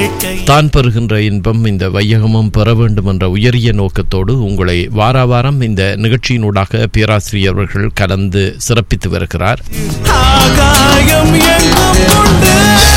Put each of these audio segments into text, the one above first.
வாழ்க்கை தான் பெறுகின்ற இன்பம் இந்த வையகமும் பெற வேண்டும் என்ற உயரிய நோக்கத்தோடு உங்களை வார வாரம் இந்த நிகழ்ச்சியினூடாக பேராசிரியர் அவர்கள் கலந்து சிறப்பித்து வருகிறார் ஆகாயம் எங்கும் உண்டு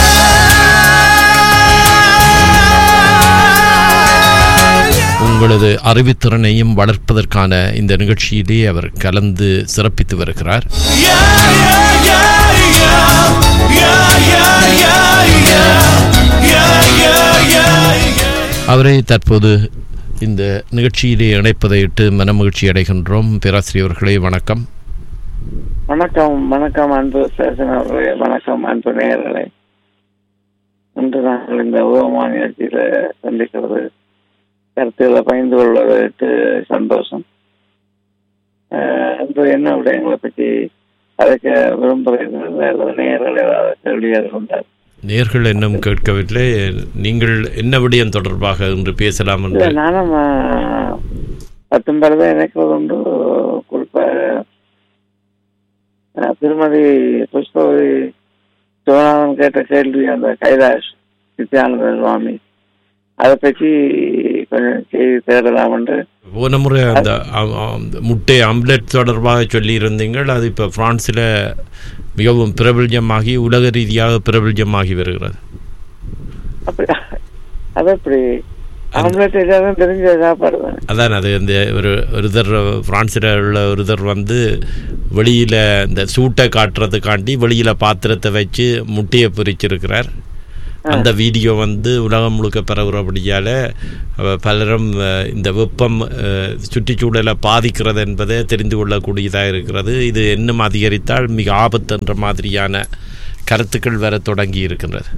உங்களது அறிவுத்திறனையும் வளர்ப்பதற்கான இந்த நிகழ்ச்சியிலே அவர் கலந்து சிறப்பித்து வருகிறார் Yeah, yeah, yeah, yeah. Yeah, yeah, yeah, yeah. Yeah, yeah, yeah, yeah. அவரை தற்போது இந்த நிகழ்ச்சியிலே இணைப்பதையிட்டு மனமகிழ்ச்சி அடைகின்றோம் பேராசிரியர் அவர்களே வணக்கம் வணக்கம் வணக்கம் அன்பு சேசன் அவர்களே வணக்கம் அன்பு நேயர்களே இன்று நாங்கள் இந்த உபமா நிகழ்ச்சியில சந்திக்கிறது கருத்துக்களை பகிர்ந்து கொள்வதற்கு சந்தோஷம் அஹ், இன்று என்ன விடயங்களை பற்றி அழைக்க விரும்புகிறீர்கள் அல்லது நேயர்கள் ஏதாவது கேள்வியாக இருந்தார் நேர்கள் இன்னும் கேட்கவில்லை நீங்கள் என்ன விடயம் தொடர்பாக இன்று பேசலாம் இல்லை என்று நானும் அஹ், பத்தும் பிறகு நினைக்கிறது உண்டு குறிப்பாக அஹ், திருமதி புஷ்பவதி சிவநாதன் கேட்ட கேள்வி அந்த கைலாஷ் நித்யானந்த சுவாமி அதை பற்றி கொஞ்சம் செய்தி தேடலாம் என்று போன முறை அந்த அ- அ- அந்த முட்டை ஆம்லெட் தொடர்பாக சொல்லியிருந்தீங்கள் அது இப்போ பிரான்ஸில் மிகவும் பிரபல்யமாகி உலக ரீதியாக பிரபல்யமாகி வருகிறது அப்படி அது எப்படி ஆம்லெட் எல்லாரும் தெரிஞ்ச சாப்பாடு தானே அதான் அது இந்த ஒரு ஒருத்தர் பிரான்ஸில் உள்ள ஒருத்தர் வந்து வெளியில் இந்த சூட்டை காட்டுறதுக்காண்டி வெளியில் பாத்திரத்தை வச்சு முட்டையை பொரிச்சிருக்கிறார் அந்த வீடியோ வந்து உலகம் முழுக்க பரவுறபடியால் பலரும் அஹ், இந்த வெப்பம் அஹ், சுற்றுச்சூழலை பாதிக்கிறது என்பதை தெரிந்து கொள்ளக்கூடியதாக இருக்கிறது இது இன்னும் அதிகரித்தால் மிக ஆபத்து என்ற மாதிரியான கருத்துக்கள் வர தொடங்கி இருக்கின்றது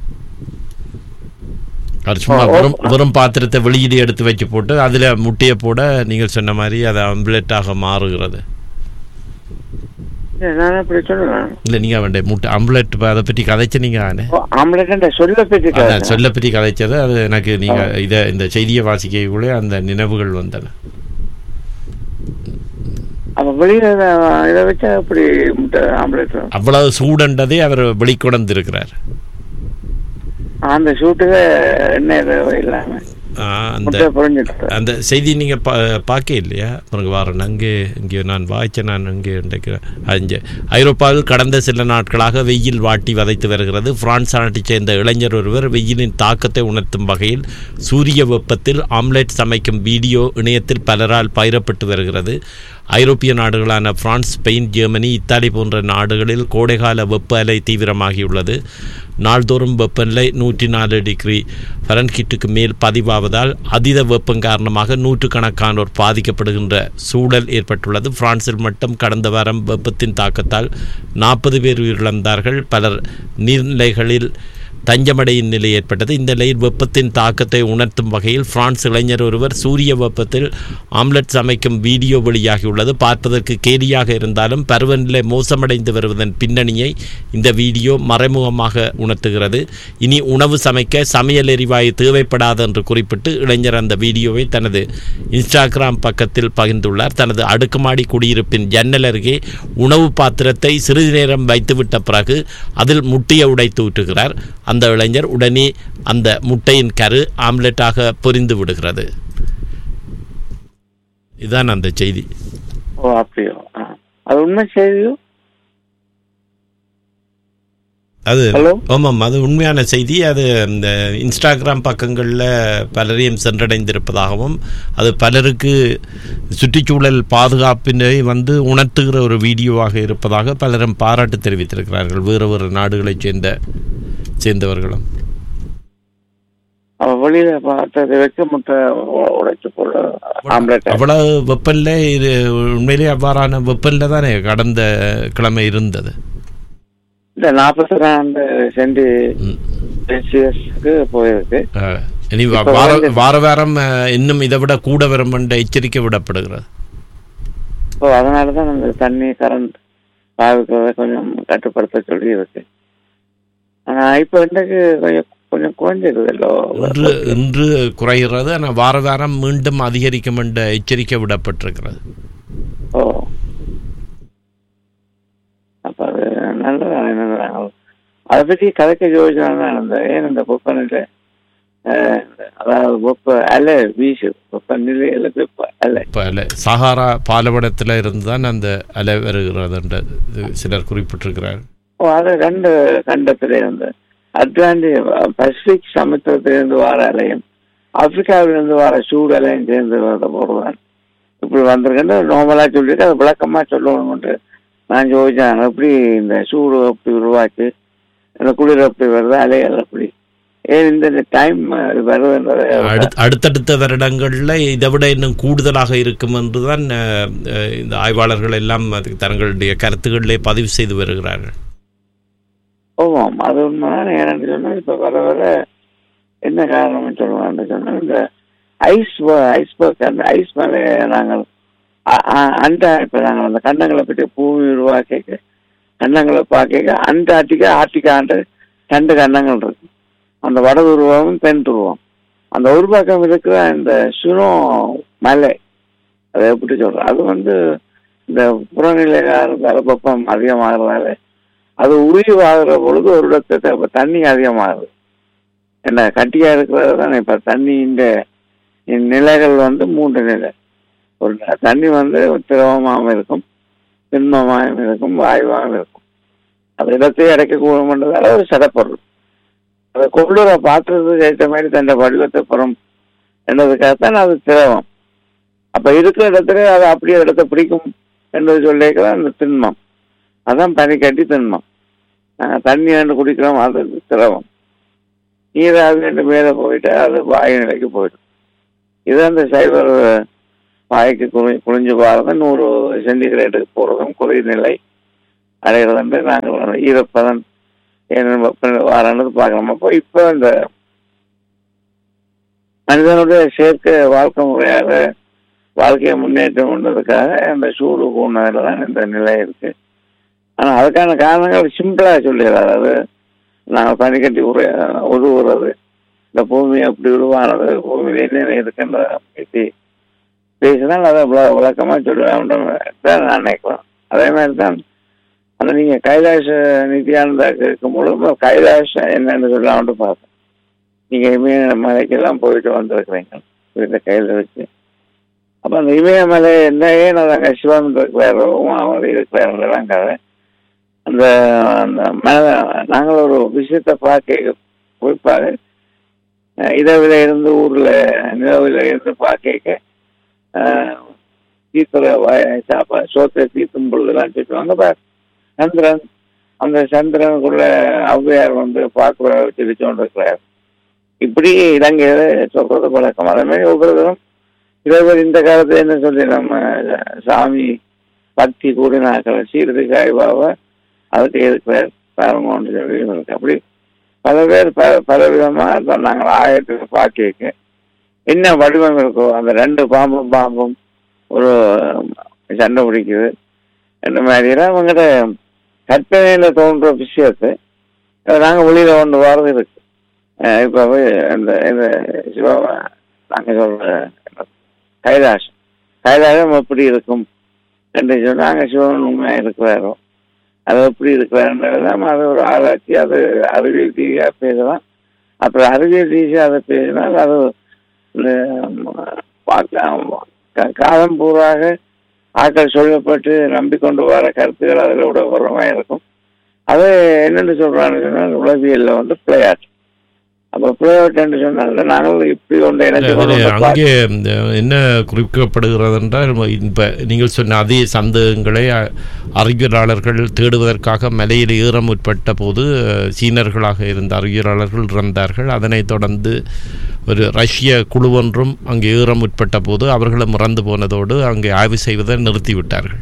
அது சும்மா வெறும் வெறும் பாத்திரத்தை வெளியிலே எடுத்து வச்சு போட்டு அதில் முட்டையை போட நீங்கள் சொன்ன மாதிரி அது ஆம்லெட்டாக மாறுகிறது இல்லை, நான் அப்படி சொல்லுவேன் இல்லை நீங்கள் வேண்டிய முட்டை ஆம்லெட் அதை பற்றி கதைச்ச நீங்கள் ஆனே ஆம்லெட் சொல்ல பற்றி அதான் சொல்ல பற்றி கதைச்சது அது எனக்கு நீங்கள் இதை இந்த செய்தியை வாசிக்கக்குள்ளே அந்த நினைவுகள் வந்தன அப்ப வெளியில இத- இதை வச்சா அப்படி முட்டை ஆம்லெட் அவ்வளவு சூடண்டதை அவர் வெளிக்கொணர்ந்து இருக்கிறார் அந்த ஷூட்டுக்கு எண்ணெய் தேவை இல்லாம அந்த முட்டை புரிஞ்சுட்டு அந்த செய்தி நீங்கள் பா பார்க்க இல்லையா பிறகு வாரன் அங்கே இங்கே நான் வாய்ச்ச நான் அங்கே நினைக்கிறேன் அஞ்சு ஐரோப்பாவில் கடந்த சில நாட்களாக வெயில் வாட்டி வதைத்து வருகிறது பிரான்ஸ் நாட்டைச் சேர்ந்த இளைஞர் ஒருவர் வெயிலின் தாக்கத்தை உணர்த்தும் வகையில் சூரிய வெப்பத்தில் ஆம்லெட் சமைக்கும் வீடியோ இணையத்தில் பலரால் பயிரப்பட்டு வருகிறது ஐரோப்பிய நாடுகளான பிரான்ஸ் ஸ்பெயின் ஜெர்மனி இத்தாலி போன்ற நாடுகளில் கோடைகால வெப்ப அலை தீவிரமாகியுள்ளது நாள்தோறும் வெப்பநிலை நூற்றி நாலு டிகிரி ஃபரன்ஹீட்டுக்கு மேல் பதிவாவதால் அதீத வெப்பம் காரணமாக நூற்றுக்கணக்கானோர் பாதிக்கப்படுகின்ற சூழல் ஏற்பட்டுள்ளது பிரான்சில் மட்டும் கடந்த வாரம் வெப்பத்தின் தாக்கத்தால் நாற்பது பேர் உயிரிழந்தார்கள் பலர் நீர்நிலைகளில் தஞ்சமடையும் நிலை ஏற்பட்டது இந்த நிலையில் வெப்பத்தின் தாக்கத்தை உணர்த்தும் வகையில் பிரான்ஸ் இளைஞர் ஒருவர் சூரிய வெப்பத்தில் ஆம்லெட் சமைக்கும் வீடியோ வெளியாகியுள்ளது பார்ப்பதற்கு கேலியாக இருந்தாலும் பருவநிலை மோசமடைந்து வருவதன் பின்னணியை இந்த வீடியோ மறைமுகமாக உணர்த்துகிறது இனி உணவு சமைக்க சமையல் எரிவாயு தேவைப்படாது என்று குறிப்பிட்டு இளைஞர் அந்த வீடியோவை தனது இன்ஸ்டாகிராம் பக்கத்தில் பகிர்ந்துள்ளார் தனது அடுக்குமாடி குடியிருப்பின் ஜன்னல் அருகே உணவு பாத்திரத்தை சிறிது நேரம் வைத்துவிட்ட பிறகு அதில் முட்டையை உடைத்து ஊற்றுகிறார் அந்த இளைஞர் உடனே அந்த முட்டையின் கரு ஆம்லெட்டாக பொரிந்து விடுகிறது இதுதான் அந்த செய்தி ஓ அப்படியோ ஆ. அது உண்மை செய்தியோ அது Hello? ஆமாம் அது உண்மையான செய்தி அது இந்த இன்ஸ்டாகிராம் பக்கங்களில் பலரையும் சென்றடைந்திருப்பதாகவும் அது பலருக்கு சுற்றுச்சூழல் பாதுகாப்பினை வந்து உணர்த்துகிற ஒரு வீடியோவாக இருப்பதாக பலரும் பாராட்டு தெரிவித்திருக்கிறார்கள் வேறு வேறு நாடுகளைச் சேர்ந்த சேர்ந்தவர்களும் அவ வெளியில பார்த்ததை வச்சு முட்டை உ- உடைச்சு போட ஆம்லெட் அவ்வளவு வெப்பநிலை இது உண்மையிலே அவ்வாறான வெப்பநிலை தானே கடந்த கிழமை இருந்தது இந்த நாற்பத்தி ரெண்டு சென்டி ம். செல்சியஸ்க்கு போயிருக்கு அஹ், இனி வா- இப்ப வார வந்து- வார வாரம் அஹ், இன்னும் இதை விட கூட வரும் என்ற எச்சரிக்கை விடப்படுகிறது ஸோ அதனால தான் அந்த தண்ணி கரண்ட் பாவிக்கிறத கொஞ்சம் கட்டுப்படுத்த சொல்லி இருக்கு ஆனா இப்ப இன்றைக்கு கொஞ்சம் கொஞ்சம் குறைஞ்சிருக்குதல்லோ இன்று இன்று குறைகிறது ஆனால் வார வாரம் மீண்டும் அதிகரிக்கும் என்ற எச்சரிக்கை விடப்பட்டிருக்கிறது ஓ அப்ப அது நல்லதா என்னது அதை பற்றி கதைக்க யோசனை தான் இருந்தது ஏன் இந்த புக்கனில் அஹ், அதாவது வெப்ப அலை வீசு வெப்ப நிலையில வெப்ப அலை இப்போ அலை சஹாரா பாலைவனத்தில் இருந்து தான் அந்த அலை வருகிறதுன்ற சிலர் குறிப்பிட்டிருக்கிறார் ஓ, அது ரெண்டு கண்டத்திலே இருந்து அட்லாண்டிக் பசிபிக் சமுத்திரத்திலிருந்து வர அலையும் ஆப்பிரிக்காவிலிருந்து வர சூடு அலையும் சேர்ந்து வந்த போதுதான் இப்படி வந்திருக்குன்னு நார்மலா சொல்லிட்டு அதை விளக்கமா சொல்லணும்னு நான் யோசிச்சேன் எப்படி இந்த சூடு அப்படி உருவாச்சு இந்த குளிர் அப்படி வருது அலைகள் அப்படி ஏன் இந்த டைம் வருதுன்றது அடுத் அடுத்தடுத்த வருடங்களில் இதை விட இன்னும் கூடுதலாக இருக்கும் என்று தான் அஹ், அஹ், இந்த ஆய்வாளர்கள் எல்லாம் அதுக்கு தங்களுடைய கருத்துக்களிலே பதிவு செய்து வருகிறார்கள் ஆமாம் அது உண்மைதான் ஏன்னு சொன்னா இப்ப வர வர என்ன காரணம் சொல்லுவான்னு சொன்னா இந்த ஐஸ் ஐஸ் அந்த ஐஸ் மேலே நாங்கள் அ- அ- அண்டா இப்ப நாங்கள் அந்த கண்டங்களை பற்றி பூமி உருவாக்க கண்டங்களை பார்க்க அண்டார்டிகா ஆர்டிகான்ற ரெண்டு கண்டங்கள் இருக்கு அந்த வட துருவமும் தென் துருவம் அந்த ஒரு பக்கம் இருக்கிற இந்த சுனோ மலை அதை எப்படி சொல்றோம் அது வந்து இந்த புறநிலை வெப்பம் அதிகமாகிறதால அது உருவாகிற பொழுது ஒரு இடத்துல இப்ப தண்ணி அதிகமாகுது என்ன கட்டியா இருக்கிறது தானே இப்ப தண்ணியின் நிலைகள் வந்து மூன்று நிலை ஒரு தண்ணி வந்து திரவமாகவும் இருக்கும் திண்மமாகவும் இருக்கும் வாயுவாகவும் இருக்கும் அது இடத்தை அடைக்கக்கூடன்றதால ஒரு சடப்பொருள் அதை கொள்ளுற பாத்திரத்துக்கு ஏற்ற மாதிரி தன்னை வடிவத்தை பெறும் என்பதுக்காகத்தான் அது திரவம் அப்ப இருக்கிற இடத்துல அது அப்படியே இடத்தை பிடிக்கும் என்பது சொல்லிக்கலாம் அந்த திண்மம் அதான் பனி கட்டி திண்மம் நாங்க தண்ணி ரெண்டு குடிக்கிறோம் அது திரவம் நீராவி ரெண்டு மேலே போயிட்டு அது வாயு நிலைக்கு போயிடும் இது அந்த சைபர் வாய்க்கு குளி குளிஞ்சு பாருங்க நூறு சென்டிகிரேட்டுக்கு போகிறதும் குளிர் நிலை அடைகிறது நாங்கள் ஈரப்பதன் என்ன வாரன்னு பார்க்கணும் அப்போ இப்போ இந்த மனிதனுடைய செயற்கை வாழ்க்கை முறையாக வாழ்க்கையை முன்னேற்றம் கொண்டதுக்காக அந்த சூடு கூண்டதில் தான் இந்த நிலை இருக்கு ஆனால் அதுக்கான காரணங்கள் சிம்பிளாக சொல்லிடுறாரு அது நாங்கள் பனிக்கட்டி உரு உருவுறது இந்த பூமி அப்படி உருவானது பூமியில் என்னென்ன இருக்குன்ற பற்றி பேசினால் அதை விள விளக்கமாக சொல்லுவேன் தான் நான் நினைக்கிறேன் அதே மாதிரி தான் அந்த நீங்கள் கைலாஷ நித்யானந்தா கேட்கும் பொழுது கைலாஷ என்னன்னு சொல்லலாம்னு பார்த்தேன் நீங்கள் இமய மலைக்கெல்லாம் போயிட்டு வந்திருக்கிறீங்க வீட்டில் கையில் வச்சு அப்போ அந்த இமயமலை என்ன ஏன் அதாங்க சிவன் இருக்கிறாரோ அவர் இருக்கிறாரெல்லாம் கதை அந்த அந்த மன நாங்கள் ஒரு விஷயத்தை பார்க்க குறிப்பாக இதவில இருந்து ஊரில் நிலவில் இருந்து பார்க்க தீத்துற சாப்பா சோத்தை தீத்தும் பொழுதுலாம் சொல்லுவாங்க பா சந்திரன் அந்த சந்திரனுக்குள்ள ஔவையார் வந்து பார்க்குற வச்சு இருக்கிறார் இப்படி இலங்கையில சொல்றது பழக்கம் அதே மாதிரி ஒவ்வொருத்தரும் இறைவர் இந்த காலத்துல என்ன சொல்லி நம்ம சாமி பக்தி கூடினாக்கள் சீரடி சாய்பாபா அதுக்கு இருக்கிறார் பாருங்கன்னு சொல்லி இருக்கு அப்படி பல பேர் பல பல விதமா நாங்கள் ஆயிரத்துக்கு பார்க்க என்ன வடிவம் இருக்கோ அந்த ரெண்டு பாம்பும் பாம்பும் ஒரு சண்டை பிடிக்குது இந்த மாதிரிலாம் அவங்ககிட்ட கற்பனையில தோன்ற விஷயத்தை நாங்கள் வெளியில கொண்டு வர்றது இருக்கு இப்போ இந்த இந்த சிவா நாங்கள் சொல்ற கைலாசம் கைலாசம் எப்படி இருக்கும் என்று சொன்னாங்க சிவன் உண்மையாக இருக்கிறாரோ அது எப்படி இருக்கிறாருன்றதுலாம் அது ஒரு ஆராய்ச்சி அது அறிவியல் ரீதியாக பேசலாம் அப்புறம் அறிவியல் ரீதியாக அதை பேசினால் அது காலம் பூராக ஆட்கள் சொல்லப்பட்டு நம்பிக்கொண்டு வர கருத்துக்கள் அதில் விட உரமாக இருக்கும் அது என்னென்னு சொல்றான்னு சொன்னால் உளவியல்ல வந்து பிளேயாட் அப்போ பிளேஅவுட் என்று சொன்னால் நாங்கள் இப்படி ஒன்று அங்கே என்ன குறிப்பிடப்படுகிறது என்றால் இப்போ நீங்கள் சொன்ன அதே சந்தேகங்களை அறிவியலாளர்கள் தேடுவதற்காக மலையில் ஏற முற்பட்ட போது சீனர்களாக இருந்த அறிவியலாளர்கள் இறந்தார்கள் அதனைத் தொடர்ந்து ஒரு ரஷ்ய குழு ஒன்றும் அங்கே ஏற முற்பட்ட போது அவர்களும் இறந்து போனதோடு அங்கே ஆய்வு செய்வதை நிறுத்திவிட்டார்கள்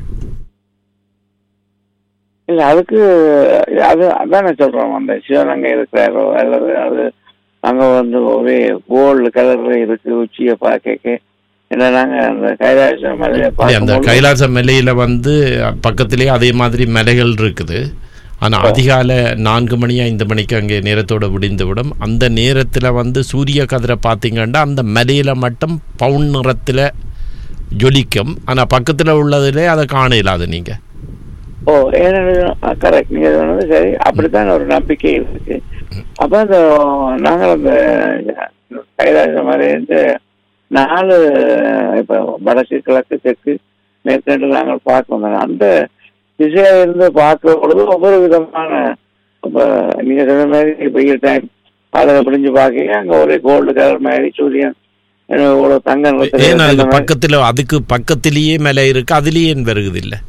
இல்லை அதுக்கு அது அதானே சொல்கிறோம் அந்த சிவன் அங்கே இருக்கிறாரோ அல்லது அது அங்கே வந்து ஒரே கோல்டு கலர்ல இருக்கு உச்சியை பார்க்க ஏன்னா நாங்கள் அந்த கைலாச மலையை அந்த கைலாச மலையில வந்து பக்கத்திலேயே அதே மாதிரி மலைகள் இருக்குது ஆனால் அதிகாலை நான்கு மணி ஐந்து மணிக்கு அங்கே நேரத்தோட விடிந்துவிடும் அந்த நேரத்தில் வந்து சூரிய கதிரை பார்த்தீங்கன்னா அந்த மலையில் மட்டும் பவுன் நிறத்தில் ஜொலிக்கும் ஆனால் பக்கத்தில் உள்ளதுலே அதை காண இல்லாது நீங்கள் ஓ ஏன்னா கரெக்ட் நீங்கள் சொன்னது சரி அப்படித்தான் ஒரு நம்பிக்கை இருக்கு அப்போ அந்த நாங்கள் அந்த கைலாச மலையிட்டு நாலு இப்போ வடக்கு கிழக்கு தெற்கு மேற்கண்டு நாங்கள் பார்க்கணும் அந்த திசையில இருந்து பார்க்கிற பொழுது ஒவ்வொரு விதமான இப்போ நீங்க சொன்ன மாதிரி வெயில் டைம் அதில் பிடிஞ்சு பார்க்கீங்க அங்கே ஒரே கோல்டு கலர் மாதிரி சூரியன் ஒரு தங்க நிறத்துல ஏன் அதுக்கு இருக்கிற மாதிரி. பக்கத்துல அதுக்கு பக்கத்திலேயே மலை இருக்கு அதுலயே ஏன் வருகுது இல்ல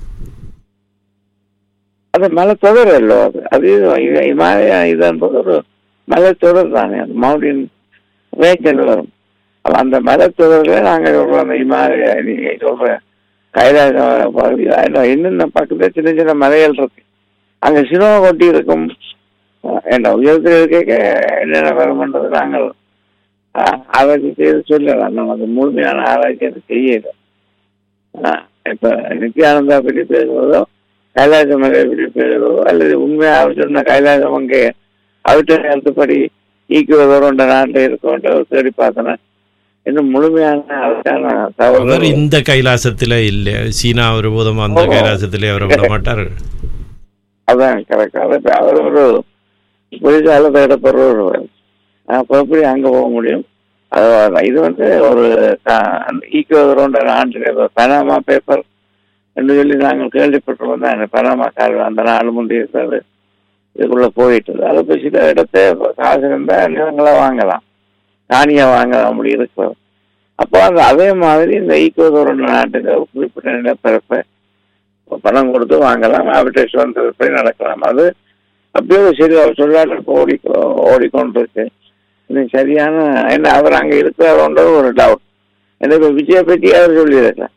அது மலை தொடர் அல்லோ அது அது இது- இமாலயா இது என்பது ஒரு மலை தொடர் தானே அது மவுண்டன் ரேஞ்ச் என்று வரும் அப்ப அந்த மலை தொடரில் நாங்கள் சொல்ற அந்த இமாலயா நீங்க சொல்ற கைலாச பகுதி அதில் என்னென்ன பக்கத்துல சின்ன சின்ன மலைகள் இருக்கு அங்க சினிமா கொட்டி இருக்கும் அஹ் என்ன உயரத்தில் இருக்க என்னென்ன வரும்ன்றது நாங்கள் அஹ், ஆராய்ச்சி செய்து சொல்லலாம் நமக்கு முழுமையான ஆராய்ச்சி அது செய்யல அஹ், இப்ப நித்யானந்தா பற்றி பேசுவதோ கைலாச மலை பற்றி பேசுவதோ அல்லது உண்மையாக சொன்ன கைலாசம் அங்கே அவற்றை கருத்துப்படி ஈக்குவதோன்ற நாட்டில் இருக்கோன்ற ஒரு தேடி பார்த்தன இன்னும் முழுமையான அதற்கான அவர் தகவல்கள் இந்த கைலாசத்துல இல்ல சீனா ஒருபோதும் அந்த ஓ. கைலாசத்திலே அவரை விட மாட்டார் அதான் கரெக்ட் அவர் ஒரு புரிசால தேடப்படுற ஒருவர் அப்போ எப்படி அங்கே போக முடியும் அது இது வந்து ஒரு ஈக்குவதோன்ற நாட்டில் பனாமா பேப்பர் என்று சொல்லி நாங்கள் கேள்விப்பட்டிருக்கோம் தான் பனாமா கால் அந்த நாள் முந்தைய இருக்கிறது இதுக்குள்ள போயிட்டு அதை போய் சில இடத்த காசு இருந்தால் நிலங்களை வாங்கலாம் காணியை வாங்கலாம் அப்படி இருக்கிறது அப்போ அந்த அதே மாதிரி இந்த ஈக்குவதோன்ற நாட்டுக்கு ஒரு குறிப்பிட்ட நிலப்பரப்பை பணம் கொடுத்து வாங்கலாம் அவற்றை சுதந்திரப்படி நடக்கலாம் அது அப்படியே ஒரு சரி அவர் சொல்லாட்டல் ஓடி ஓடிக்கொண்டிருக்கு இது சரியான என்ன அவர் அங்கே இருக்கிறாரோன்றது ஒரு டவுட் என்ன இப்போ விஜய பற்றி அவர் சொல்லியிருக்கலாம்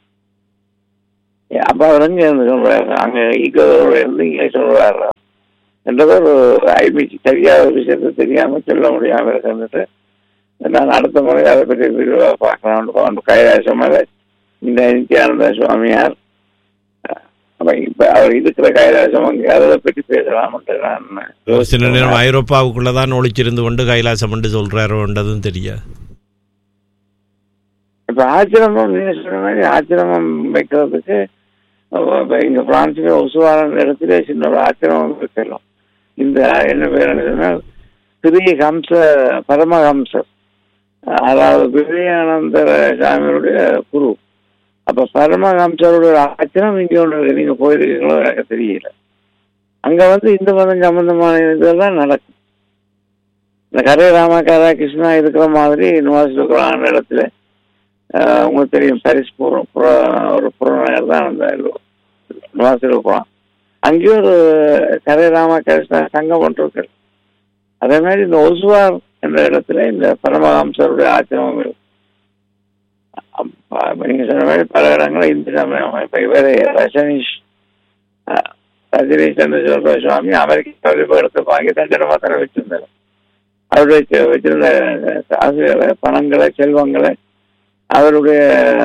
அப்போ அவர் எங்கே இருந்து சொல்றாரு அங்கே ஈக்குவதோட இருந்து இங்கே சொல்றாரு என்றது ஒரு ஐபிசி தெரியாத ஒரு விஷயத்தை தெரியாம சொல்ல முடியாம இருக்கின்றது நான் அடுத்த முறை அதை பற்றி விரிவாக பார்க்கலாம் கைலாச மலை இந்த நித்யானந்த சுவாமியார் அப்ப இப்ப அவர் இருக்கிற கைலாசம் அங்கே அதை பற்றி பேசலாம்ட்டு நான் சில நேரம் ஐரோப்பாவுக்குள்ளதான் ஒளிச்சிருந்து கொண்டு கைலாசம் என்று சொல்றாரோன்றதும் தெரியாது இப்ப ஆச்சிரமம் நீங்க சொன்ன மாதிரி ஆச்சிரமம் வைக்கிறதுக்கு அஹ் இப்ப இங்க பிரான்ஸ்ல உசுவாரன் இடத்துல சின்ன ஒரு ஆச்சிரமம் வைக்கலாம் இந்த என்ன பேர் சொன்னால் ஸ்ரீ ஹம்ச பரமஹம்சர் அதாவது விவேகானந்தர சாமியுடைய குரு அப்ப பரமஹம்சருடைய ஆச்சிரம் இங்க ஒன்று இருக்கு நீங்க போயிருக்கீங்களோ எனக்கு தெரியல அங்க வந்து இந்த மதம் சம்பந்தமான இதெல்லாம் நடக்கும் இந்த கரை ராமகாரா கிருஷ்ணா இருக்கிற மாதிரி நுவாசிலுக்குறான இடத்துல ஆஹ் உங்களுக்கு தெரியும் பாரிஸ் புற புற ஒரு புறநகர் தான் அந்த நுவாசிலுக்குறான் அங்கேயும் ஒரு கரை ராமகிருஷ்ணா சங்கம் ஒன்று இருக்கு அதே மாதிரி இந்த ஒசுவார் என்ற இடத்துல இந்த பரமஹம்சருடைய ஆச்சிரமம் இருக்கு அப்ப இப்ப நீங்க சொன்ன மாதிரி பல இடங்களும் இந்து சமயம் இப்ப இவர் ரஜனீஷ் அஹ், ரஜனீஷ் என்று சொல்ற சுவாமி அமெரிக்காவில் இப்ப எடுத்து வாங்கி தண்டனை மாத்திரம் வச்சிருந்தாரு அவருடைய வச்சு- வச்சிருந்த காசுகளை பணங்களை செல்வங்களை அவருடைய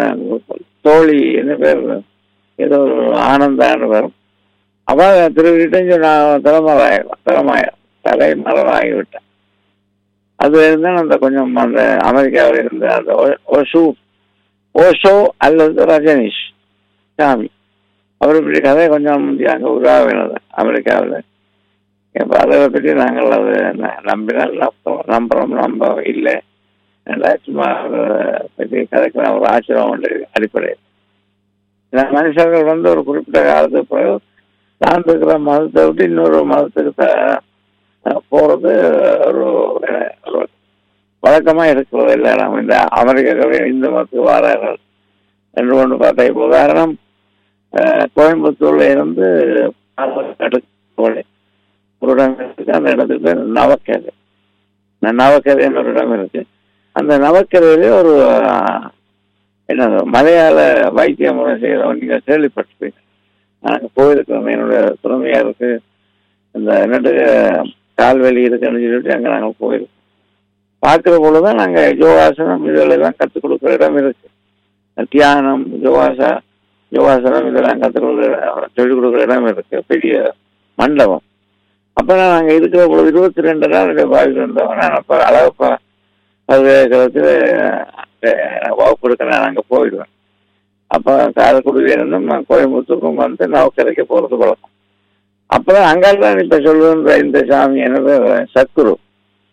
தோழி என்ன பேர் ஏதோ ஒரு ஆனந்தான்னு வரும் அவ திருவிட்டு நான் தலைமறை தலைமாய தலைமறைவாகிவிட்டேன் அது இருந்தால் அந்த கொஞ்சம் அந்த அமெரிக்காவில் இருந்த அந்த ஓ- ஓஷு ஓஷோ அல்லது ரஜனீஷ் சாமி அவர் இப்படி கதை கொஞ்சம் முந்தைய அங்கே உருவாகினது அமெரிக்காவில் இப்போ அதை பற்றி நாங்கள் அதை ந- நம்பினால் நம்புறோம் நம்புறோம் நம்ப இல்லை நல்லா சும்மா அதை பற்றி கதைக்கலாம் ஒரு ஆச்சரியம் உண்டு அடிப்படையில் இந்த மனுஷர்கள் வந்து ஒரு குறிப்பிட்ட காலத்துக்கு பிறகு தான் இருக்கிற மதத்தை விட்டு இன்னொரு மதத்துக்கு த- அஹ் போறது ஒரு ஒரு வழக்கமா இருக்கிறது இல்லை நம்ம இந்த அமெரிக்காவில் இந்து மதத்துக்கு வாரார்கள் என்று ஒன்று பார்த்தா இப்போ உதாரணம் அஹ், கோயம்புத்தூர்ல இருந்து பாலக்காடு போல ஒரு இடம் இருக்கு அந்த இடத்துக்கு பேர் நவக்கரை இந்த நவக்கரைன்னு ஒரு இடம் இருக்கு அந்த நவக்கரையில ஒரு அஹ், என்னது மலையாள வைத்திய முறை செய்யறவங்க நீங்க கேள்விப்பட்டிருப்பீங்க நாங்கள் போயிருக்கிறோம் என்னுடைய திறமையா இருக்கு இந்த என்னட்டு கால்வெளி இருக்குன்னு சொல்லிட்டு அங்கே நாங்கள் போயிருக்கோம் பார்க்குற பொழுதுதான் நாங்கள் யோகாசனம் இதெல்லாம் கற்றுக் கொடுக்குற இடம் இருக்கு தியானம் யோகாசா யோகாசனம் இதெல்லாம் கற்றுக் கொடுக்குற சொல்லிக் கொடுக்குற இடம் இருக்கு பெரிய மண்டபம் அப்போ நாங்கள் இருக்கிற பொழுது இருபத்தி ரெண்டு நாள் என்னுடைய வாழ்க்கை இருந்தோம் நான் அப்போ அழகப்பா பல்கலைக்கழகத்தில் வகுப்பு எடுக்க நான் அங்கே போயிடுவேன் அப்போ காரைக்குடியிலிருந்தும் நான் கோயம்புத்தூருக்கும் வந்து நவக்கரைக்கு போகிறது பழக்கம் அப்பதான் அங்கெல்லாம் இப்ப சொல்லுன்ற இந்த சாமி என்னது சத்குரு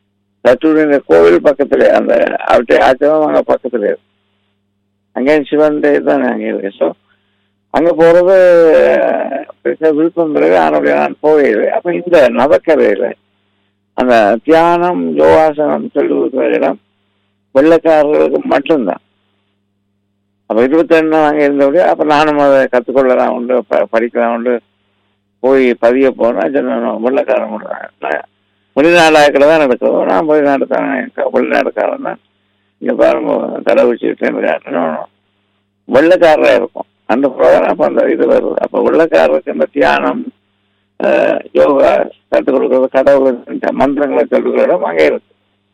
தத்துடைய கோவில் பக்கத்துல அந்த அவருடைய ஆச்சரம் அங்க பக்கத்துல இருக்கு அங்கே சிவன் தான் அங்கே இருக்கு ஸோ அங்க போறது பெருசா விருப்பம் பிறகு ஆனால் நான் போகல அப்ப இந்த நவக்கரையில அந்த தியானம் யோகாசனம் சொல்லுகிற இடம் வெள்ளக்காரர்களுக்கு மட்டும்தான் அப்ப இருபத்தி ரெண்டு நாள் அங்கே இருந்தபடி அப்ப நானும் அதை கற்றுக்கொள்ளலாம் உண்டு ப- படிக்கலாம் உண்டு போய் பதிய போனா சொன்னோம் வெள்ளக்காரன் விடுறாங்க வெளிநாடாக்கில் தான் நடக்குது நான் வெளிநாடு தான் வெளிநாடுக்காரன் தான் இங்க பாருங்க கடை வச்சுக்கிட்டு வெள்ளக்காரரா இருக்கும் அந்த ப்ரோக்ராம் அந்த இது வருது அப்ப வெள்ளக்காரருக்கு இந்த தியானம் அஹ், யோகா கற்றுக் கொடுக்கறது கடவுள் இந்த மந்திரங்களை சொல்லிக் கொடுக்குற இடம் அங்கே இருக்கு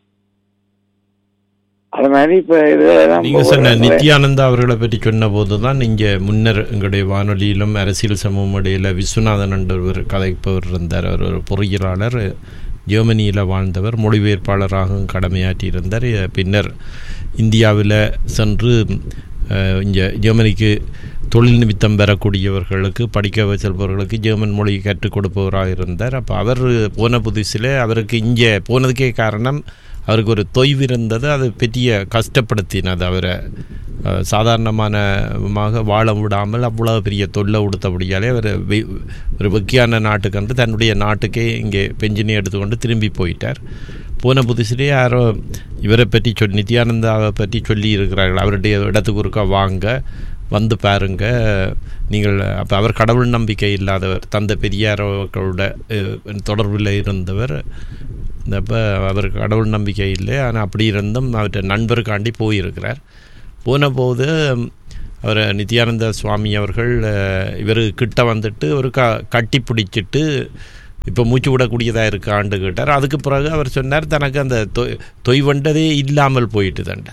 அது மாதிரி இப்ப இது நீங்க சொன்ன நித்யானந்தா அவர்களை பற்றி சொன்ன போதுதான் இங்க முன்னர் எங்களுடைய வானொலியிலும் அரசியல் சமூகம் இடையில விஸ்வநாதன் என்ற ஒரு கதைப்பவர் இருந்தார் அவர் ஒரு பொறியியலாளர் ஜெர்மனியில் வாழ்ந்தவர் மொழிபெயர்ப்பாளராகவும் கடமையாற்றி இருந்தார் பின்னர் இந்தியாவில் சென்று அஹ், இங்க ஜெர்மனிக்கு தொழில் நிமித்தம் பெறக்கூடியவர்களுக்கு படிக்க செல்பவர்களுக்கு ஜெர்மன் மொழி கற்றுக் கொடுப்பவராக இருந்தார் அப்போ அவர் போன புதுசில் அவருக்கு இங்கே போனதுக்கே காரணம் அவருக்கு ஒரு தொய்வு இருந்தது அது பெரிய கஷ்டப்படுத்தினது அவரை அஹ், சாதாரணமானமாக வாழ விடாமல் அவ்வளவு பெரிய தொல்லை கொடுத்தபடியாலே அவர் வெ- ஒரு வெக்கியான நாட்டுக்கு வந்து தன்னுடைய நாட்டுக்கே இங்கே பெஞ்சினை எடுத்துக்கொண்டு திரும்பி போயிட்டார் போன புதுசிலே யாரோ இவரை பற்றி சொல் நித்யானந்தாவை பற்றி சொல்லி இருக்கிறார்கள் அவருடைய இடத்துக்கு ஒருக்கா வாங்க வந்து பாருங்க நீங்கள் அப்போ அவர் கடவுள் நம்பிக்கை இல்லாதவர் தந்தை பெரியாரோட அஹ், தொடர்பில் இருந்தவர் அப்போ அவர் கடவுள் நம்பிக்கை இல்லை ஆனால் அப்படி இருந்தும் அவர்கிட்ட நண்பருக்காண்டி போயிருக்கிறார் போன போது அவர் நித்யானந்த சுவாமி அவர்கள் அஹ், இவர் கிட்ட வந்துட்டு ஒரு க கட்டி பிடிச்சிட்டு இப்போ மூச்சு விடக்கூடியதாக இருக்கான்னு கேட்டார் அதுக்கு பிறகு அவர் சொன்னார் தனக்கு அந்த தொய் தொய்வண்டதே இல்லாமல் போயிட்டு தண்ட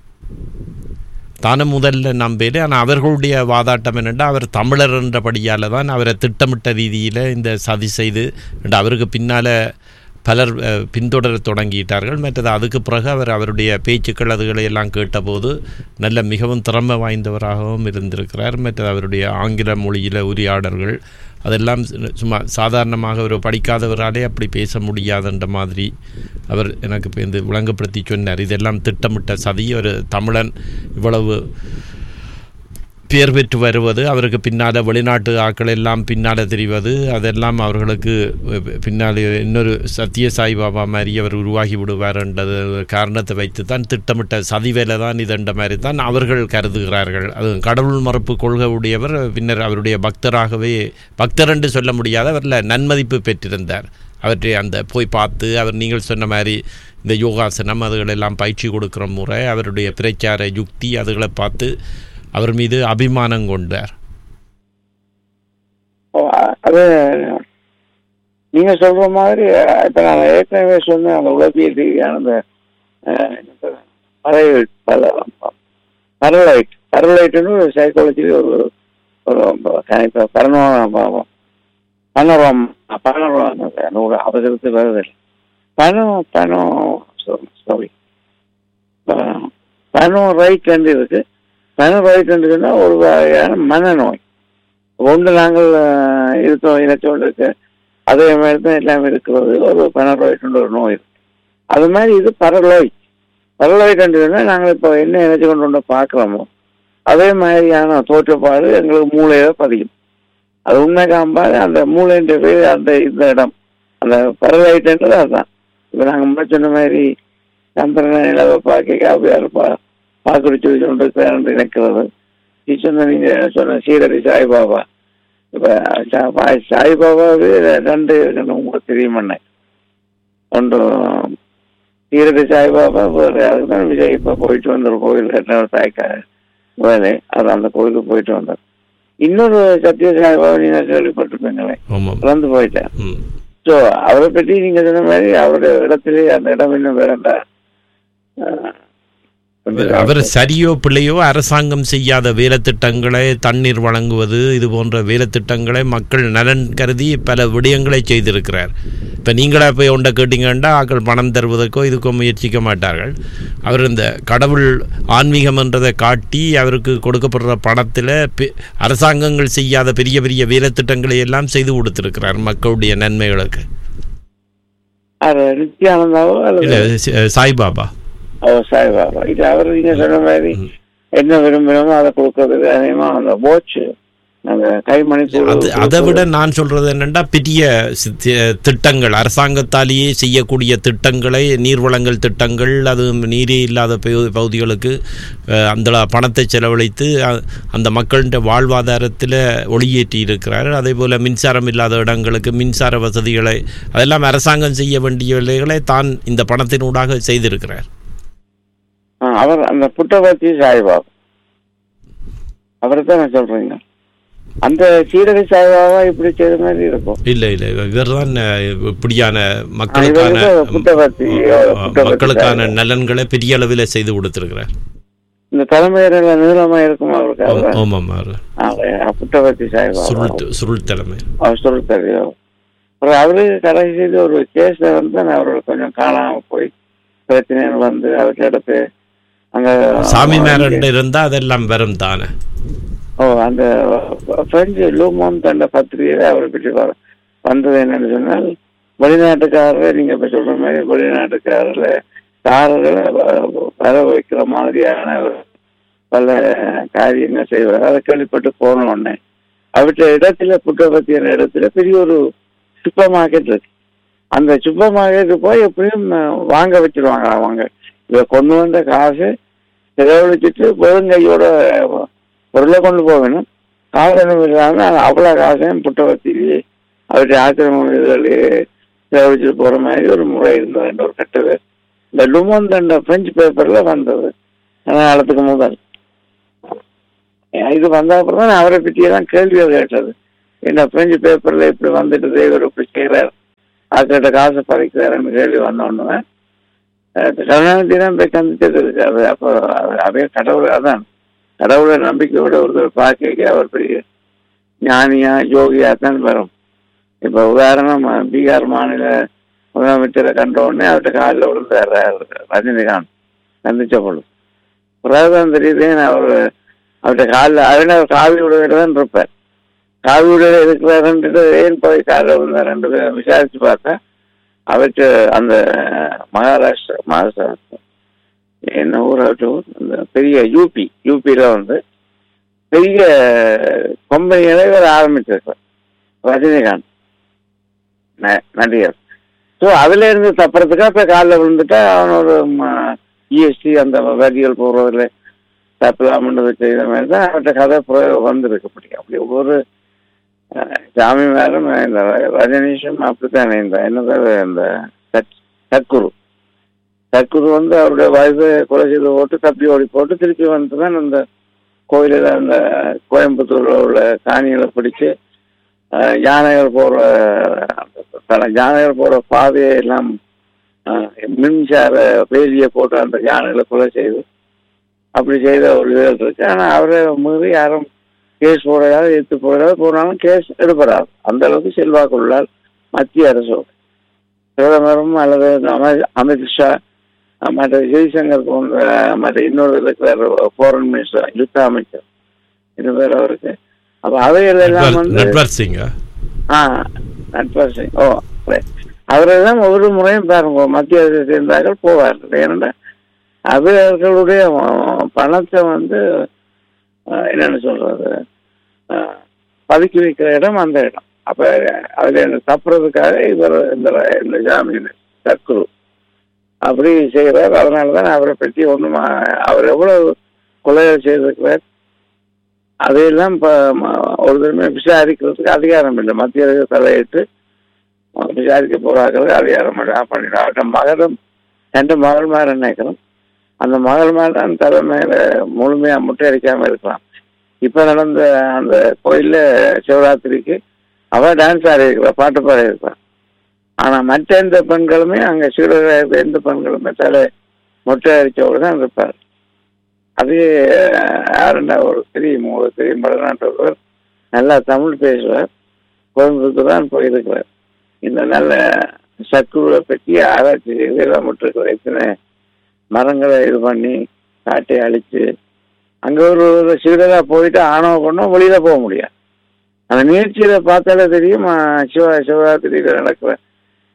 தானும் முதல்ல நம்பேன் ஆனால் அவர்களுடைய வாதாட்டம் என்னென்னா அவர் தமிழர் என்றபடியால் தான் அவரை திட்டமிட்ட ரீதியில் இந்த சதி செய்து and அவருக்கு பின்னால் பலர் அஹ், பின்தொடர தொடங்கிட்டார்கள் மற்றது அதுக்கு பிறகு அவர் அவருடைய பேச்சுக்கள் அதுகளை எல்லாம் கேட்டபோது நல்ல மிகவும் திறமை வாய்ந்தவராகவும் இருந்திருக்கிறார் மற்றது அவருடைய ஆங்கில மொழியில் உரையாடல்கள் அதெல்லாம் சு- சும்மா சாதாரணமாக ஒரு படிக்காதவராலே அப்படி பேச முடியாதுன்ற மாதிரி அவர் எனக்கு இப்ப இந்த விளங்கப்படுத்தி சொன்னார் இதெல்லாம் திட்டமிட்ட சதி ஒரு தமிழன் இவ்வளவு பேர் பெற்று வருவது அவருக்கு பின்னால் வெளிநாட்டு ஆட்கள் எல்லாம் பின்னால் தெரிவது அதெல்லாம் அவர்களுக்கு பின்னால் இன்னொரு சத்திய சாய்பாபா மாதிரி அவர் உருவாகி விடுவார்ன்றது காரணத்தை வைத்து தான் திட்டமிட்ட சதி வேலை தான் இதன்ற மாதிரி தான் அவர்கள் கருதுகிறார்கள் அது கடவுள் மறுப்பு கொள்கை உடையவர் பின்னர் அவருடைய பக்தராகவே பக்தர் என்று சொல்ல முடியாத அவரில் நன்மதிப்பு பெற்றிருந்தார் அவற்றை அந்த போய் பார்த்து அவர் நீங்கள் சொன்ன மாதிரி இந்த யோகாசனம் அதுகளெல்லாம் பயிற்சி கொடுக்குற முறை அவருடைய பிரச்சார யுக்தி அதுகளை பார்த்து அவர் மீது அபிமானம் கொண்டார் ஓ, அ- அது நீங்க சொல்ற மாதிரி அஹ், இப்ப நான் ஏற்கனவே சொன்னேன் அந்த உளவியல் ரீதியான அந்த அஹ், என்ன சொல்றது, பறையல் பல பரலைட் பரலைட்னு ஒரு சைக்காலஜியில் ஒரு ஒரு கணிப்ப பரனோரம் பனோரம் பனோரம் நூறு அவசரத்து வருதில்லை பணம் பணம் சாரி பணம் ரைட் ரெண்டு இருக்கு பணம் ரைட் ரெண்டு சொன்னா ஒரு வகையான மனநோய் ஒன்று நாங்கள் அஹ், இருக்கோம் இனத்தோடு இருக்கு அதே மாதிரி தான் எல்லாம் இருக்கிறது ஒரு பனரோய்ட் ஒரு நோய் இருக்கு அது மாதிரி இது பரலோய் பரலோய் கண்டுனா நாங்கள் இப்போ என்ன நினைச்சு கொண்டு வந்து பார்க்குறோமோ அதே மாதிரியான தோற்றப்பாடு எங்களுக்கு மூளையில பதியும் அது உண்மை காம்பாது அந்த மூளைன்ற பேர் அந்த இந்த இடம் அந்த பரலைட்ன்றது அதுதான் இப்போ நாங்கள் முன்னாடி சொன்ன மாதிரி சந்திரனை நிலவை பார்க்க காப்பியார் பா பார்க்கறி சொல்லி கொண்டு நினைக்கிறது நீ சொன்ன நீங்க சொன்ன சீரடி சாய்பாபா இப்ப சா- பா- சாய்பாபாவே ரெண்டு இருக்குன்னு உங்களுக்கு தெரியுமண்ணே ஒன்று சீரடி சாய்பாபா வேறு அதுக்கு தான் விஜய் இப்ப போயிட்டு வந்தார் கோயில் கட்டின சாய்க்கா வேலை அது அந்த கோயிலுக்கு போயிட்டு வந்தார் இன்னொரு சத்ய சாய்பாபா நீங்க கேள்விப்பட்டிருப்பீங்களே ஆமாம் இறந்து போயிட்டேன் ம் ஸோ அவரை பற்றி நீங்க சொன்ன மாதிரி அவருடைய இடத்திலே அந்த இடம் இன்னும் வேறண்டா அவர் சரியோ பிள்ளையோ அரசாங்கம் செய்யாத வேலைத்திட்டங்களை தண்ணீர் வழங்குவது இது போன்ற வேலைத்திட்டங்களை மக்கள் நலன் கருதி பல விடயங்களை செய்திருக்கிறார் இப்போ நீங்களா போய் ஒன்றை கேட்டீங்கன்னா ஆக்கள் பணம் தருவதற்கோ இதுக்கோ முயற்சிக்க மாட்டார்கள் அவர் இந்த கடவுள் ஆன்மீகம் என்றதை காட்டி அவருக்கு கொடுக்கப்படுற பணத்தில் பெ- அரசாங்கங்கள் செய்யாத பெரிய பெரிய வேலைத்திட்டங்களை எல்லாம் செய்து கொடுத்திருக்கிறார் மக்களுடைய நன்மைகளுக்கு அது நித்யானந்தாவோ இல்ல அல்லது சி- சாய்பாபா ஓ சாய்பாபா இது அவர் நீங்க சொன்ன மாதிரி ம். என்ன விரும்புகிறோமோ அதை கொடுக்கறதுக்கு அதிகமா அந்த வாட்ச் அந்த கைமணி அது அதை விட நான் சொல்றது என்னன்னா பெரிய சி- தி- திட்டங்கள் அரசாங்கத்தாலேயே செய்யக்கூடிய திட்டங்களை நீர்வளங்கள் திட்டங்கள் அது நீரே இல்லாத பகு- பகுதிகளுக்கு அஹ், அந்த பணத்தை செலவழித்து அ- அந்த மக்களின் வாழ்வாதாரத்தில் ஒளியேற்றி இருக்கிறார் அதே போல் மின்சாரம் இல்லாத இடங்களுக்கு மின்சார வசதிகளை அதெல்லாம் அரசாங்கம் செய்ய வேண்டிய வேலைகளை தான் இந்த பணத்தினூடாக செய்திருக்கிறார் ஆ, அவர் அந்த புட்டபர்த்தி சாய்பாபா அவரை தான் நான் சொல்றீங்க அந்த சீரடி சாய்பாபா இப்படி செய்த மாதிரி இருக்கும் இல்லை இல்லை இவர் தான் இப்படியான இவர் மக்களுக்கான வந்து புட்டபர்த்தி புட்டபர்த்தி மக்களுக்கான சாய்பாபா. நலன்களை பெரிய அளவில் செய்து கொடுத்திருக்கிறார் இந்த தலைமையில நீளமா இருக்கும் அவருக்கு ஆம், அவர். ஆமாம் அவர் ஆ, புட்டபர்த்தி சாய்பாபா சுருள் சுருள் தலைமை அவர் சொல்ல தெரியும் அப்புறம் அவரு கடைசி செய்து ஒரு கேஸ்ல வந்து நான் அவரோட கொஞ்சம் காணாம போய் பிரச்சனைகள் வந்து அவர்கிட்ட எடுத்து அங்க சாமி மேரண்ட் இருந்தா அதெல்லாம் வரும் தானே ஓ அந்த பிரெஞ்சு லூமோன் தண்ட பத்திரிகையில அவரை பற்றி வ- வந்தது என்னன்னு சொன்னால் வெளிநாட்டுக்காரர் நீங்க இப்ப சொல்ற மாதிரி வெளிநாட்டுக்காரர்ல காரர்களை வ- வர வைக்கிற மாதிரியான ஒரு பல காரியங்கள் செய்வார் அதை கேள்விப்பட்டு போன உடனே அவற்றை இடத்துல புட்டபத்தியான இடத்துல பெரிய ஒரு சூப்பர் மார்க்கெட் இருக்கு அந்த சூப்பர் மார்க்கெட் போய் எப்படியும் அஹ், வாங்க வச்சிருவாங்க அவங்க இதை கொண்டு வந்த காசு செலவழிச்சிட்டு வெறுங்கையோட பொருளை கொண்டு போகணும் காரணம் இல்லாமல் அவ்வளோ காசையும் புட்டவத்திலேயே அவருடைய ஆக்கிரமம் இதுகளே செலவழிச்சிட்டு போகிற மாதிரி ஒரு முறை இருந்தது என்ற ஒரு கட்டது இந்த லுமோன் தண்ட பிரெஞ்சு பேப்பரில் வந்தது அந்த காலத்துக்கு முதல் இது வந்த அப்புறம் தான் அவரை பற்றியே தான் கேள்விகள் கேட்டது என்ன பிரெஞ்சு பேப்பரில் இப்படி வந்துட்டு இவர் இப்படி செய்கிறார் ஆக்கிட்ட காசை பறிக்கிறாருன்னு கேள்வி வந்தோன்னு கருணாநிதி தான் போய் சந்திச்சது இருக்கு அது அப்போ அது- அதே கடவுள் அதான் கடவுளை நம்பிக்கையோட ஒருத்தர் பார்க்க அவர் பெரிய ஞானியா யோகியா தான் வரும் இப்ப உதாரணம் அஹ், பீகார் மாநில முதலமைச்சரை கண்ட உடனே அவர்கிட்ட காலில் விழுந்தார் ரஜினிகாந்த் சந்திச்ச பொழுது பிறகுதான் தெரியுது அவர் அவர்கிட்ட காலில் அவன காவி உடையில தான் இருப்பார் காவி உடையில இருக்கிறாருன்றது ஏன் போய் காலில் விழுந்தாருன்றது விசாரிச்சு பார்த்தா அவருக்கு அந்த மகாராஷ்டிரா மகாராஷ்டிரா என்ன ஊராட்டு அந்த பெரிய யூபி யூபியில் வந்து பெரிய கம்பெனிகளை இவர் ஆரம்பிச்சிருக்கார் ரஜினிகாந்த் ந- நடிகர் ஸோ அதுல இருந்து தப்புறதுக்காக இப்போ காலில் விழுந்துட்டா அவனோட இஎஸ்டி அந்த வரிகள் போடுறதுல தப்பலாமன்றது செய்த மாதிரி தான் அவர்கிட்ட கதை புற- வந்திருக்கு அப்படி அப்படி ஒவ்வொரு அஹ், சாமி மேலும் இந்த ரஜினிஷும் அப்படித்தான் இந்த என்னது இந்த சத்- சத்குரு சத்குரு வந்து அவருடைய வயசை கொலை செய்து போட்டு தப்பி ஓடி போட்டு திருப்பி வந்து தான் அந்த கோயிலில் அந்த கோயம்புத்தூரில் உள்ள காணிகளை பிடிச்சு அஹ், யானைகள் போகிற பல யானைகள் போகிற பாதையை எல்லாம் அஹ், மின்சார வேலியை போட்டு அந்த யானைகளை கொலை செய்து அப்படி செய்த ஒரு இதுகள் இருக்கு ஆனால் அவரை மீறி யாரும் கேஸ் போடையாவது எடுத்து போடையாவது போனாலும் கேஸ் எடுப்படாது அந்த அளவுக்கு செல்வாக்கு உள்ளார் மத்திய அரசோடு பிரதமரும் அல்லது அமி- அமித்ஷா மற்ற ஜெய்சங்கர் போன்ற மற்ற இன்னொரு இருக்கிற ஃபாரின் மினிஸ்டர் யுத்த அமைச்சர் இது பேர் அவருக்கு அப்ப அவைகள் எல்லாம் வந்து நட்வர் சிங் ஆ நட்பர் சிங் ஓ அவரெல்லாம் ஒவ்வொரு முறையும் பாருங்க மத்திய அரசை சேர்ந்தார்கள் போவார்கள் ஏனென்றா அவர்களுடைய அஹ், பணத்தை வந்து அஹ், என்னன்னு சொல்றது அஹ், பதுக்கி வைக்கிற இடம் அந்த இடம் அப்ப அதுல இருந்து தப்புறதுக்காக இவர் இந்த இந்த ஜாமீன் தற்குரு அப்படி செய்கிறார் அதனாலதான் அவரை பற்றி ஒன்றும் அவர் எவ்வளவு கொலைகள் செய்திருக்கிறார் அதையெல்லாம் இப்போ ஒரு தடவை விசாரிக்கிறதுக்கு அதிகாரம் இல்லை மத்திய அரசு தலையிட்டு அஹ், விசாரிக்க போறார்கள் அதிகாரம் இல்லை. பண்ணிடும் அவர்கிட்ட மகரம் ரெண்டு மகள் மேல நினைக்கிறோம் அந்த மகள் மேல அந்த தலைமையில முழுமையா முட்டையடிக்காம இருக்கலாம் இப்ப நடந்த அந்த கோயில்ல சிவராத்திரிக்கு அவ டான்ஸ் ஆடி இருக்கிறா பாட்டு பாடி இருக்கிறா ஆனா மற்ற எந்த பெண்களுமே அங்க சீடராக இருந்த எந்த பெண்களுமே தலை மொட்டை அடிச்சவரு தான் இருப்பார் அது அஹ், யாருன்னா ஒரு தெரியும் உங்களுக்கு தெரியும் வடநாட்டு ஒருவர் நல்லா தமிழ் பேசுவார் கோயம்புத்தூர் தான் போயிருக்கிறார் இந்த நல்ல சக்குருவை பற்றி ஆராய்ச்சி செய்து எல்லாம் விட்டுருக்கிறார் எத்தனை மரங்களை இது பண்ணி காட்டை அழிச்சு அங்க ஒரு ஒரு சீடரா போயிட்டு ஆணவ பொண்ணும் வெளியில போக முடியாது அந்த நிகழ்ச்சியில பார்த்தாலே தெரியும் அஹ், சிவ சிவராத்திரியில நடக்கிற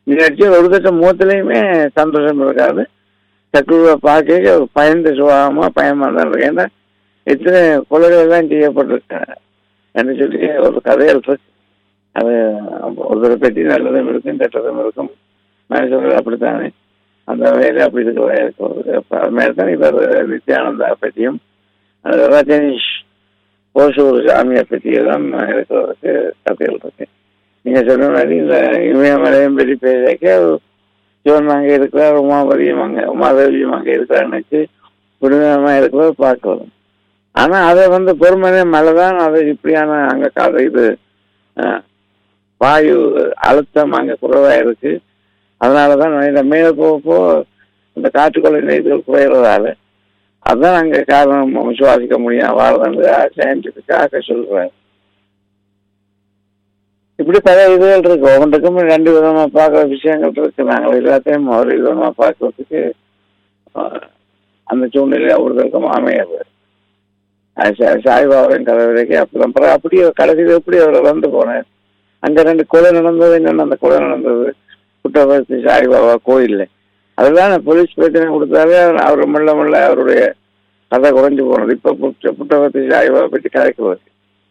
நிகழ்ச்சி ஒரு தட்ட முகத்திலையுமே சந்தோஷம் இருக்காது சக்குருவை பார்க்க பயந்து சுகாமா பயமா தான் இருக்கு ஏன்னா எத்தனை கொலைகள் எல்லாம் செய்யப்பட்டிருக்காங்க என்று சொல்லி ஒரு கதைகள் இருக்கு அது ஒருத்தரை பற்றி நல்லதும் இருக்கும் கெட்டதும் இருக்கும் மனுஷர்கள் அப்படித்தானே அந்த வகையில் அப்படி இருக்கிற இருக்கிறது அப்ப அது மாதிரி தான் இவர் நித்யானந்தா பற்றியும் அது ரஜனீஷ் ஓசூர் சாமியை பற்றி எல்லாம் இருக்கிறதுக்கு கதைகள் இருக்கு நீங்க சொன்ன மாதிரி இந்த இமயமலையும் பற்றி பேசக்க சிவன் அங்கே இருக்கிறார் உமாபதியும் அங்கே உமாதேவியும் அங்கே இருக்கிறான்னு வச்சு புனிதமாக இருக்கிறத பார்க்கலாம் ஆனா அதை வந்து பொறுமனே மழை தான் அது இப்படியான அங்க கால இது அஹ், வாயு அழுத்தம் அங்க குறைவா இருக்கு அதனாலதான் இந்த மேலே போக போக இந்த காற்றுக்கொள்ளை இதுகள் குறையிறதால அதுதான் அங்க காரணம் விசுவாசிக்க முடியும் வாழ்றது சயின்டிஃபிக்காக சொல்றாரு இப்படி பல இதுகள் இருக்கு ஒவ்வொன்றுக்கும் ரெண்டு விதமா பார்க்குற விஷயங்கள் இருக்கு நாங்கள் எல்லாத்தையும் ஒரு விதமா பார்க்கறதுக்கு அஹ், அந்த சூழ்நிலை ஒருத்தருக்கும் அமையாது அது சா- சாய்பாபாவின் கதை வரைக்கும் அப்படிதான் பிறகு அப்படியே கடைசியில் எப்படி அவர் வந்து போனார் அங்க ரெண்டு கொலை நடந்தது என்னென்ன அந்த கொலை நடந்தது புட்டபர்த்தி சாய்பாபா கோயில்ல அதுதான் போலீஸ் பிரச்சனை கொடுத்தாலே அவர் மெல்ல மெல்ல அவருடைய கதை குறைஞ்சு போனது இப்ப புட்ட புட்டபர்த்தி சாய்பாபா பற்றி கதைக்குவது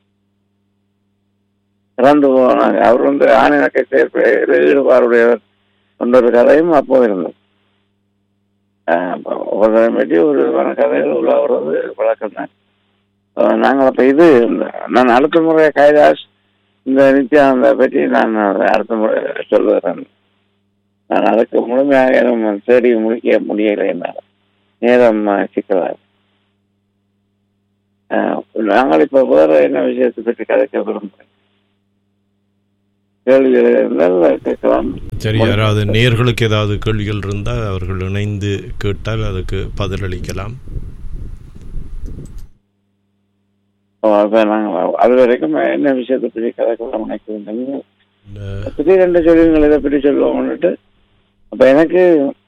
இறந்து போனாங்க அவர் வந்து ஆணினக்கை சேர்ப்பு ஈடுபாடுடையவர் என்ற ஒரு கதையும் அப்போ இருந்தது ஆஹ் அப்ப ஒவ்வொரு பற்றி ஒரு விதமான கதைகள் உள்ள வர்றது வழக்கம் தான் ஆஹ் நாங்கள் அப்ப இது இந்த- நான் அடுத்த முறை கைலாஷ் இந்த நித்யானந்த பற்றி நான் அடுத்த முறை சொல்லுகிறேன் நான் அதுக்கு முழுமையாக எதுவும் தேடி முடிக்க முடியலை என்னால் நேரம் ஆஹ், சிக்கலாக ஆஹ், நாங்கள் இப்ப வேற என்ன விஷயத்தை பற்றி கதைக்க விரும்புகிறேன் கேள்விகள் இருந்தால் கேட்கலாம் சரி யாராவது நேர்களுக்கு ஏதாவது கேள்விகள் இருந்தால் அவர்கள் இணைந்து கேட்டால் அதுக்கு பதிலளிக்கலாம் அப்ப நாங்கள் அது வரைக்கும் என்ன விஷயத்தை பற்றி கதைக்கலாம் நினைக்கிறேன் இந்த திடீரென்று சொல்லுங்கள் இதை பற்றி சொல்லுவோம்னுட்டு அப்ப எனக்கு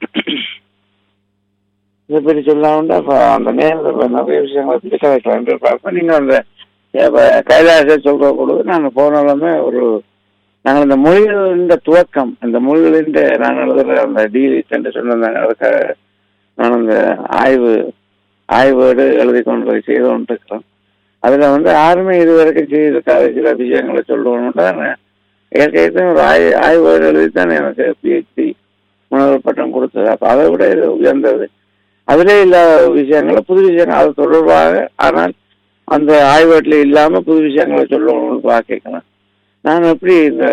இதை பற்றி சொல்லாமட்டா அப்ப அந்த நேரத்தில் இப்ப நிறைய விஷயங்களை பற்றி கதைக்கலாம் பார்ப்போம் நீங்க அந்த இப்ப கைலாச சொல்ற பொழுது நாங்கள் போனாலுமே ஒரு நாங்கள் இந்த மொழிகளின் துவக்கம் இந்த மொழிகளின் நான் எழுதுற அந்த டீலிட் என்று சொன்னேன் அதுக்கு நான் அந்த ஆய்வு ஆய்வோடு எழுதி கொண்டு செய்து கொண்டு இருக்கிறேன் அதுல வந்து யாருமே இது வரைக்கும் செய்திருக்காத சில விஷயங்களை சொல்லணும்னா ஏற்கனவே ஒரு ஆய் ஆய்வோடு எழுதித்தான் எனக்கு பிஹெச்டி முனைவர் பட்டம் கொடுத்தது அப்ப அதை விட இது உயர்ந்தது அதிலே இல்லாத விஷயங்களை புது விஷயங்கள் அது தொடர்பாக ஆனால் அந்த ஆய்வேட்டில் இல்லாம புது விஷயங்களை சொல்லணும்னு பார்க்கலாம் நான் எப்படி இந்த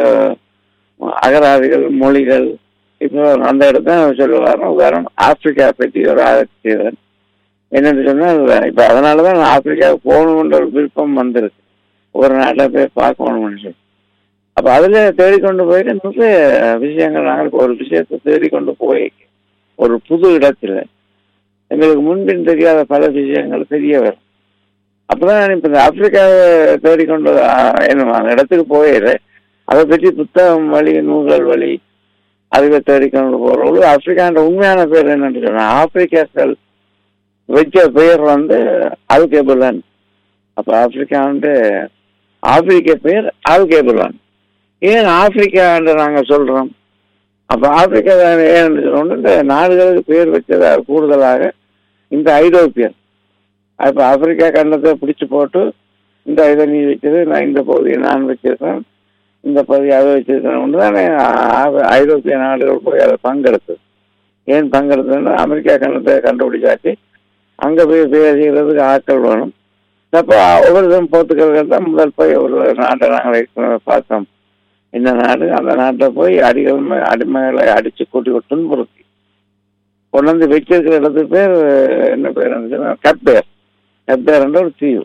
அகராதிகள் மொழிகள் இப்போ அந்த இடத்த சொல்லுவாருன்னா உதாரணம் ஆப்பிரிக்கா பற்றி ஒரு ஆராய்ச்சி செய்தேன் என்னன்னு சொன்னால் இப்போ அதனால தான் நான் ஆப்பிரிக்காவுக்கு போகணுன்ற ஒரு விருப்பம் வந்திருக்கு ஒரு நாட்டில் போய் பார்க்கணும்னு சொல்லி அப்போ அதில் தேடிக்கொண்டு போயிட்டு நிறைய விஷயங்கள் நாங்கள் ஒரு விஷயத்தை தேடிக்கொண்டு போய் ஒரு புது இடத்துல எங்களுக்கு முன்பின் தெரியாத பல விஷயங்கள் தெரிய வரும் அப்பதான் நான் இப்போ இந்த ஆப்பிரிக்காவை தேடிக்கொண்டு ஆஹ், என்ன அந்த இடத்துக்கு போயிடுறேன் அதை பற்றி புத்தகம் வழி நூல்கள் வழி அதுவே தேடிக்கொண்டு போகிறவங்க ஆப்பிரிக்கான்ற உண்மையான பேர் என்னன்னு சொன்னா ஆப்பிரிக்காக்கள் வச்ச பெயர் வந்து ஆல்கேபுலன் அப்ப ஆப்பிரிக்கான்ட்டு ஆப்பிரிக்க பெயர் ஆல்கேபுலன் ஏன் ஆப்பிரிக்கான்னு நாங்க சொல்றோம் அப்ப ஆப்பிரிக்கா ஏன் சொல்லணும் இந்த நாடுகளுக்கு பேர் வச்சதா கூடுதலாக இந்த ஐரோப்பியன் அப்ப ஆப்பிரிக்கா கண்டத்தை பிடிச்சு போட்டு இந்த இதை நீ வச்சது நான் இந்த பகுதியை நான் வச்சிருக்கேன் இந்த பகுதியை அதை வச்சிருக்கேன் தானே ஐரோப்பிய நாடுகள் போய் அதை பங்கெடுத்தது ஏன் பங்கெடுத்ததுன்னா அமெரிக்கா கண்டத்தை கண்டுபிடிச்சாச்சு அங்க போய் பேசுகிறதுக்கு ஆட்கள் வேணும் அப்போ ஒவ்வொருத்தரும் போர்த்துக்கல்கள் தான் முதல் போய் ஒரு நாட்டை நாங்கள் ஏற்கனவே பார்த்தோம் இந்த நாடு அந்த நாட்டில் போய் அடிகள் மே- அடிமைகளை அடிச்சு கூட்டி விட்டு துன்புறுத்தி கொண்டு வந்து வச்சிருக்கிற இடத்துக்கு பேர் என்ன பேர் கப்பேர் கப்பேர்ன்ற ஒரு தீவு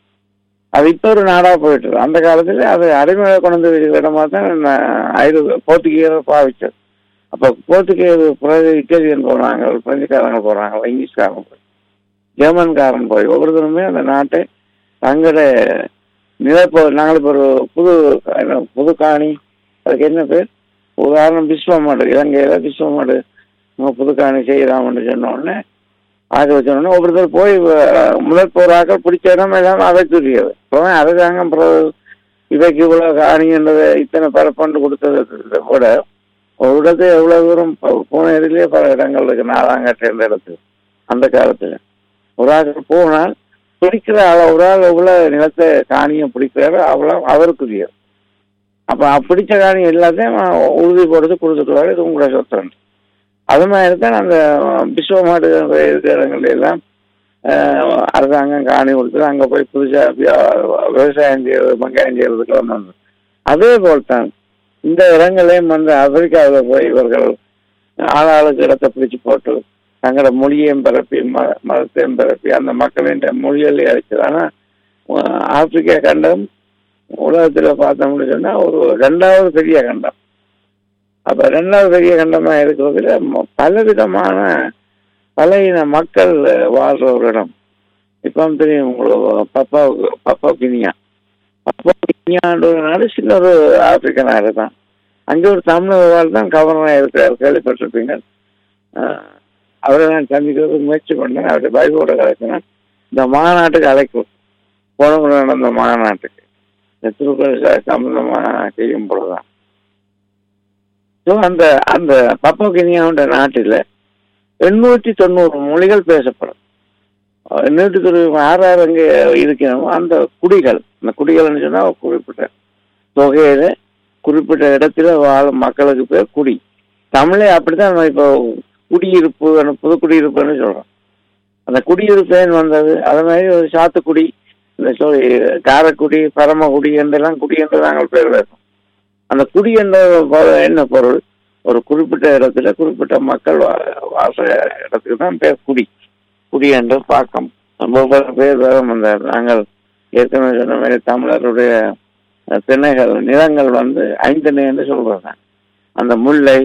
அது இப்போ ஒரு நாடா போயிட்டு இருக்கு. அந்த காலத்துல அது அடிமைகளை கொண்டு வந்து வச்சிருக்கிற இடமா தான் ந- ஐரோப்பிய போர்த்துகீயர் பாவிச்சது அப்போ போர்த்துகீயர் பிறகு இட்டாலியன் போனாங்க பிரெஞ்சுக்காரங்க போறாங்க இங்கிலீஷ்காரங்க போய் ஜெர்மன்காரன் போய் ஒவ்வொருத்தருமே அந்த நாட்டை தங்களோட நிலப்போ நாங்கள் இப்போ ஒரு புது என்ன, புது காணி அதுக்கு என்ன பேர் உதாரணம் விஸ்வமாடு இலங்கையில விஸ்வமாடு நம்ம புது காணி செய்யலாம்னு சொன்ன உடனே ஆக வச்சோடனே ஒவ்வொருத்தர் போய் அஹ், முதல் போராக்கள் பிடிச்ச இடம் எல்லாம் அதை சொல்லியது இப்போ அரசாங்கம் பிறகு இவைக்கு இவ்வளவு காணின்றதை இத்தனை பரப்பண்டு கொடுத்ததை விட ஒரு இடத்துல எவ்வளவு தூரம் போ- போன இடத்துலயே பல இடங்கள் இருக்கு நாலாங்கட்ட என்ற இடத்துல அந்த காலத்துல ஒரு ஆள் போனால் பிடிக்கிற அளவு ஒரு ஆள் எவ்வளவு நிலத்தை காணியை பிடிக்கிறாரோ அவ்வளோ அவருக்குரியது அப்ப அ- பிடிச்ச காணி எல்லாத்தையும் அவன் உறுதி போடுறது கொடுத்துட்டுவாரு இது உங்களோட சொத்து அது மாதிரி தான் அந்த பிஸ்வ மாடு இருக்கிற இடங்கள்ல எல்லாம் ஆஹ், அரசாங்கம் காணி கொடுத்து அங்க போய் புதுசா வியா- விவசாயம் செய்யறது வெங்காயம் செய்யறதுக்கு வந்தாங்க அதே போல் தான் இந்த இடங்களையும் வந்து ஆப்பிரிக்காவில் போய் இவர்கள் ஆளாளுக்கு இடத்தை பிடிச்சு போட்டு தங்களோட மொழியையும் பரப்பி ம மதத்தையும் பரப்பி அந்த மக்களின் மொழிகளை அழிச்சது ஆனால் ஆப்பிரிக்கா கண்டம் உலகத்தில் பார்த்தோம்னு சொன்னா ஒரு ரெண்டாவது பெரிய கண்டம் அப்ப ரெண்டாவது பெரிய கண்டமா இருக்கிறதுல ம- பலவிதமான பல இன மக்கள் வாழ்ற ஒரு இடம் இப்போ தெரியும் உங்களுக்கு பப்பா பப்பா கினியா பப்பா கினியான்ற ஒரு நாடு சின்ன ஒரு ஆப்பிரிக்க நாடு தான் அங்கே ஒரு தமிழர் வாழ் தான் கவர்னராக இருக்கிறார் கேள்விப்பட்டிருப்பீங்க ஆஹ் அவரை நான் சந்திக்கிறதுக்கு முயற்சி பண்ணேன் அவருடைய பைபோட கலைச்சினா இந்த மாநாட்டுக்கு அழைக்கும் போன முறை நடந்த மாநாட்டுக்கு இந்த திருக்குறள் சம்பந்தமாக செய்யும் பொழுதுதான் ஸோ அந்த அந்த பப்பா கினியாவுடைய நாட்டில் எண்ணூற்றி தொண்ணூறு மொழிகள் பேசப்படும் எண்ணூற்றி தொண்ணூறு யார் யார் அங்கே இருக்கணுமோ அந்த குடிகள் அந்த குடிகள்னு சொன்னால் குறிப்பிட்ட தொகையில குறிப்பிட்ட இடத்துல வாழும் மக்களுக்கு பேர் குடி தமிழே அப்படித்தான் நம்ம இப்போ குடியிருப்பு புது குடியிருப்புன்னு சொல்றோம் அந்த குடியிருப்பேன்னு வந்தது அது மாதிரி ஒரு சாத்துக்குடி இந்த sorry, காரக்குடி பரமக்குடி என்றெல்லாம் குடி என்று நாங்கள் பேர் வைப்போம் அந்த குடி என்ற பொ- என்ன பொருள் ஒரு குறிப்பிட்ட இடத்துல குறிப்பிட்ட மக்கள் வா- வாச இடத்துக்கு தான் பேர் குடி குடி என்று பாக்கம் ஒவ்வொரு பேர் வேற வந்தார் நாங்கள் ஏற்கனவே சொன்ன மாதிரி தமிழருடைய அஹ், திணைகள் நிலங்கள் வந்து ஐந்தணை என்று சொல்றாங்க அந்த முல்லை